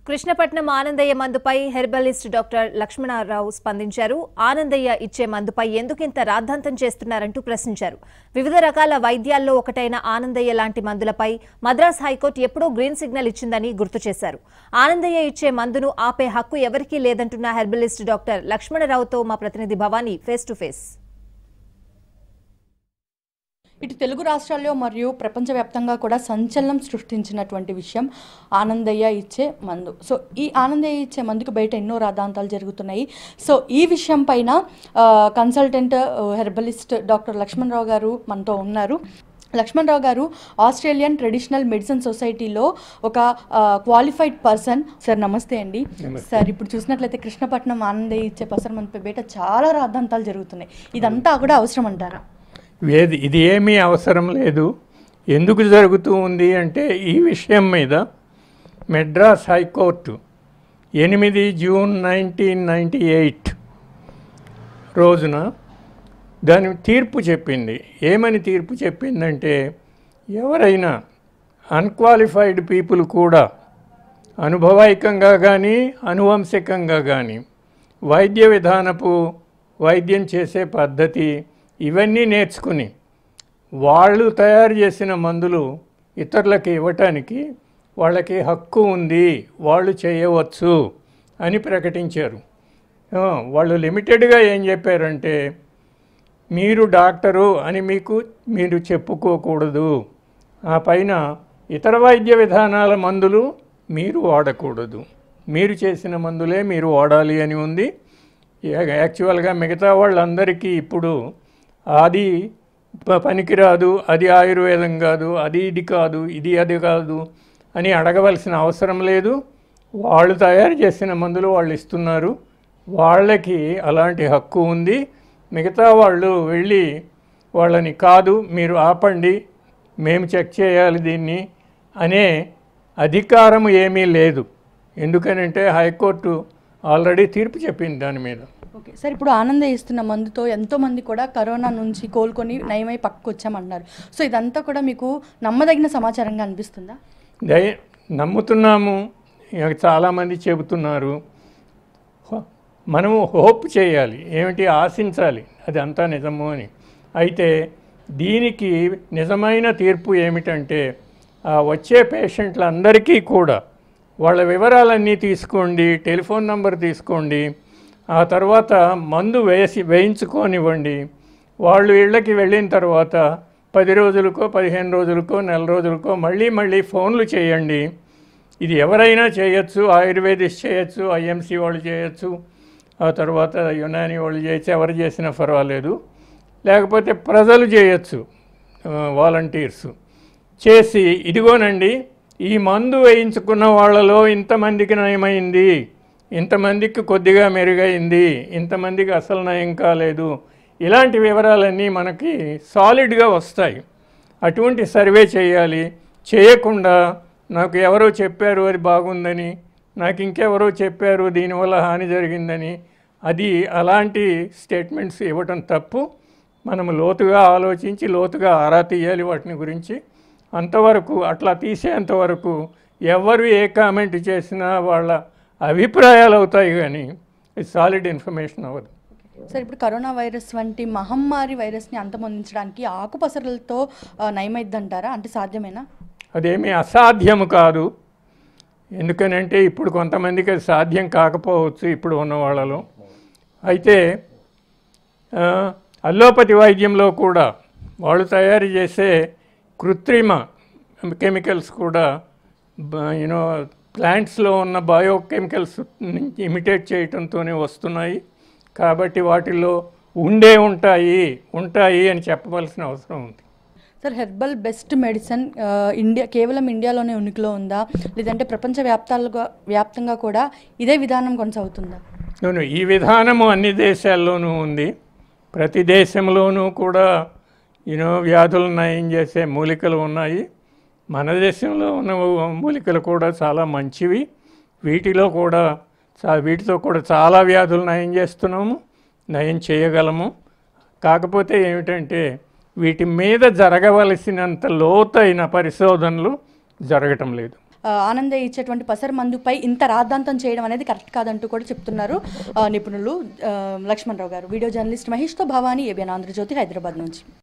కృష్ణపట్నం ఆనందయ్య మందుపై herbalist doctor Lakshmana Rao స్పందించారు ఆనందయ్య ఇచ్చే మందుపై ఎందుకింత రాద్ధాంతం చేస్తున్నారంటూ ప్రశ్నించారు వివిధ రకాల వైద్యాల్లో ఒకటైన ఆనందయ్య లాంటి మందులపై మద్రాస్ హైకోర్టు ఎప్పుడో గ్రీన్ సిగ్నల్ ఇచ్చిందని గుర్తు చేశారు ఆనందయ్య ఇచ్చే మందును ఆపే హక్కు ఎవరికీ లేదంటున్న హెర్బలిస్ట్ డాక్టర్ లక్ష్మణరావుతో మా ప్రతినిధి భవానీ ఫేస్ టు ఫేస్ ఇటు తెలుగు రాష్ట్రాల్లో మరియు ప్రపంచవ్యాప్తంగా కూడా సంచలనం సృష్టించినటువంటి విషయం ఆనందయ్య ఇచ్చే మందు సో ఈ ఆనందయ్య ఇచ్చే మందుకు బయట ఎన్నో రాద్ధాంతాలు జరుగుతున్నాయి సో ఈ విషయం పైన ఆ, కన్సల్టెంట్ ఆ, హెర్బలిస్ట్ డాక్టర్ లక్ష్మణరావు గారు మనతో ఉన్నారు లక్ష్మణరావు గారు ఆస్ట్రేలియన్ ట్రెడిషనల్ మెడిసిన్ సొసైటీలో ఒక క్వాలిఫైడ్ పర్సన్ సార్ నమస్తే అండి సార్ ఇప్పుడు చూసినట్లయితే కృష్ణపట్నం ఆనందయ్య ఇచ్చే పసర మందుపై బయట చాలా రాద్ధాంతాలు జరుగుతున్నాయి ఇదంతా కూడా అవసరం అంటారా వేది ఇది ఏమీ అవసరం లేదు ఎందుకు జరుగుతూ ఉంది అంటే ఈ విషయం మీద మెడ్రాస్ హైకోర్టు ఎనిమిది జూన్ నైన్టీన్ నైంటీ ఎయిట్ రోజున దాని తీర్పు చెప్పింది ఏమని తీర్పు చెప్పిందంటే ఎవరైనా అన్క్వాలిఫైడ్ పీపుల్ కూడా అనుభవైకంగా కానీ అనువంశికంగా కానీ వైద్య విధానపు వైద్యం చేసే పద్ధతి ఇవన్నీ నేర్చుకుని వాళ్ళు తయారు చేసిన మందులు ఇతరులకు ఇవ్వటానికి వాళ్ళకి హక్కు ఉంది వాళ్ళు చేయవచ్చు అని ప్రకటించారు ఆ, వాళ్ళు లిమిటెడ్గా ఏం చెప్పారంటే మీరు డాక్టరు అని మీకు మీరు చెప్పుకోకూడదు ఆ పైన ఇతర వైద్య విధానాల మందులు మీరు వాడకూడదు మీరు చేసిన మందులే మీరు వాడాలి అని ఉంది యా- యాక్చువల్గా మిగతా వాళ్ళందరికీ ఇప్పుడు అది ప- పనికిరాదు అది ఆయుర్వేదం కాదు అది ఇది కాదు ఇది అది కాదు అని అడగవలసిన అవసరం లేదు వాళ్ళు తయారు చేసిన మందులు వాళ్ళు ఇస్తున్నారు వాళ్ళకి అలాంటి హక్కు ఉంది మిగతా వాళ్ళు వెళ్ళి వాళ్ళని కాదు మీరు ఆపండి మేము చెక్ చేయాలి దీన్ని అనే అధికారం ఏమీ లేదు ఎందుకనంటే హైకోర్టు ఆల్రెడీ తీర్పు చెప్పింది దాని మీద ఓకే సార్ ఇప్పుడు ఆనంద ఇస్తున్న మందుతో ఎంతో మంది కూడా కరోనా నుంచి కోలుకొని నయమై పక్కకు వచ్చామన్నారు సో ఇదంతా కూడా మీకు నమ్మదగిన సమాచారంగా అనిపిస్తుందా దయ నమ్ముతున్నాము ఇక చాలామంది చెబుతున్నారు హో- మనము హోప్ చేయాలి ఏమిటి ఆశించాలి అది అంతా నిజము అని అయితే దీనికి నిజమైన తీర్పు ఏమిటంటే ఆ వచ్చే పేషెంట్లందరికీ కూడా వాళ్ళ వివరాలన్నీ తీసుకోండి టెలిఫోన్ నంబర్ తీసుకోండి ఆ తర్వాత మందు వేసి వేయించుకోనివ్వండి వాళ్ళు ఇళ్ళకి వెళ్ళిన తర్వాత పది రోజులకో పదిహేను రోజులకో నెల రోజులకో మళ్ళీ మళ్ళీ ఫోన్లు చేయండి ఇది ఎవరైనా చేయొచ్చు ఆయుర్వేదిస్ట్ చేయొచ్చు ఐఎంసీ వాళ్ళు చేయొచ్చు ఆ తర్వాత యునాని వాళ్ళు చేయొచ్చు ఎవరు చేసినా పర్వాలేదు లేకపోతే ప్రజలు చేయొచ్చు వాలంటీర్స్ చేసి ఇదిగోనండి ఈ మందు వేయించుకున్న వాళ్ళలో ఇంతమందికి నయమైంది ఇంతమందికి కొద్దిగా మెరుగైంది ఇంతమందికి అసలు నయం కాలేదు ఇలాంటి వివరాలన్నీ మనకి సాలిడ్గా వస్తాయి అటువంటి సర్వే చేయాలి చేయకుండా నాకు ఎవరో చెప్పారు అది బాగుందని నాకు ఇంకెవరో చెప్పారు దీనివల్ల హాని జరిగిందని అది అలాంటి స్టేట్మెంట్స్ ఇవ్వటం తప్పు మనం లోతుగా ఆలోచించి లోతుగా ఆరా తీయాలి వాటిని గురించి అంతవరకు అట్లా తీసేంతవరకు ఎవరు ఏ కామెంట్ చేసినా వాళ్ళ అభిప్రాయాలు అవుతాయి కానీ ఇది సాలిడ్ ఇన్ఫర్మేషన్ అవ్వదు సార్ ఇప్పుడు కరోనా వైరస్ వంటి మహమ్మారి వైరస్ని అంతమొందించడానికి ఆకుపసరలతో ఆ, నయమైద్దంటారా అంటే సాధ్యమేనా అదేమీ అసాధ్యము కాదు ఎందుకనంటే ఇప్పుడు కొంతమందికి అది సాధ్యం కాకపోవచ్చు ఇప్పుడు ఉన్న వాళ్ళలో అయితే ఆ, అల్లోపతి వైద్యంలో కూడా వాళ్ళు తయారు చేసే కృత్రిమ కెమికల్స్ కూడా యూనో ప్లాంట్స్లో ఉన్న బయోకెమికల్స్ నుంచి ఇమిటేట్ చేయటంతోనే వస్తున్నాయి కాబట్టి వాటిల్లో ఉండే ఉంటాయి ఉంటాయి అని చెప్పవలసిన అవసరం ఉంది సార్ హెర్బల్ బెస్ట్ మెడిసిన్ ఆ, ఇండియా కేవలం ఇండియాలోనే ఉనికిలో ఉందా లేదంటే ప్రపంచ వ్యాప్తాలుగా వ్యాప్తంగా కూడా ఇదే విధానం కొనసాగుతుందా అవును ఈ విధానము అన్ని దేశాల్లోనూ ఉంది ప్రతి దేశంలోనూ కూడా యూనో వ్యాధులు నయం చేసే మూలికలు ఉన్నాయి మన దేశంలో ఉన్న మూలికలు కూడా చాలా మంచివి వీటిలో కూడా చా వీటితో కూడా చాలా వ్యాధులు నయం చేస్తున్నాము నయం చేయగలము కాకపోతే ఏమిటంటే వీటి మీద జరగవలసినంత లోతైన పరిశోధనలు జరగటం లేదు ఆ, ఆనందయ్య ఇచ్చేటువంటి పసరు మందుపై ఇంత రాద్ధాంతం చేయడం అనేది కరెక్ట్ కాదంటూ కూడా చెప్తున్నారు ఆ, నిపుణులు ఆ, లక్ష్మణరావు గారు వీడియో జర్నలిస్ట్ మహేష్తో భవానీ ఏబిఎన్ ఆంధ్రజ్యోతి హైదరాబాద్ నుంచి